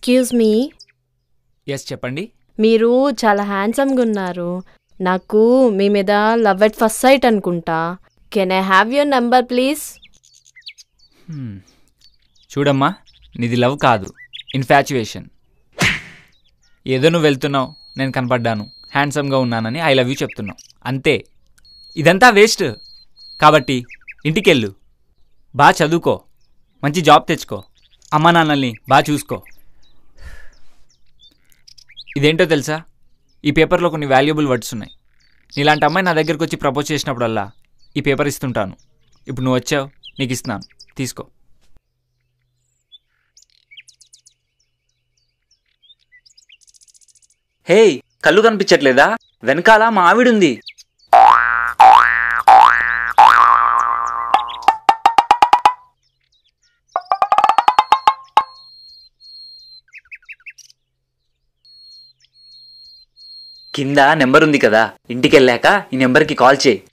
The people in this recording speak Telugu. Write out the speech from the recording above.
ఎక్స్క్యూజ్ మీ ఎస్ చెప్పండి మీరు చాలా హ్యాండ్సమ్గా ఉన్నారు నాకు మీ మీద లవ్ ఎట్ ఫస్ట్ సైట్ అనుకుంటా can I have your number please Hmm. చూడమ్మా నీది లవ్ కాదు ఇన్ఫాచ్యుయేషన్ ఏదో నువ్వు వెళ్తున్నావు నేను కనపడ్డాను హ్యాండ్సమ్గా ఉన్నానని ఐ లవ్ యూ చెప్తున్నావు అంతే ఇదంతా వేస్ట్ కాబట్టి ఇంటికెళ్ళు బాగా చదువుకో మంచి జాబ్ తెచ్చుకో అమ్మా నాన్నల్ని బాగా చూసుకో ఇదేంటో తెలుసా ఈ పేపర్లో కొన్ని వాల్యుబుల్ వర్డ్స్ ఉన్నాయి నీలాంటి అమ్మాయి నా దగ్గరికి వచ్చి ప్రపోజ్ చేసినప్పుడల్లా ఈ పేపర్ ఇస్తుంటాను ఇప్పుడు నువ్వు వచ్చావు నీకు ఇస్తున్నాను తీసుకో హే కళ్ళు కనిపించట్లేదా వెనకాల మా ఆవిడుంది కింద నెంబర్ ఉంది కదా ఇంటికి వెళ్ళాక ఈ నెంబర్కి కాల్ చేయి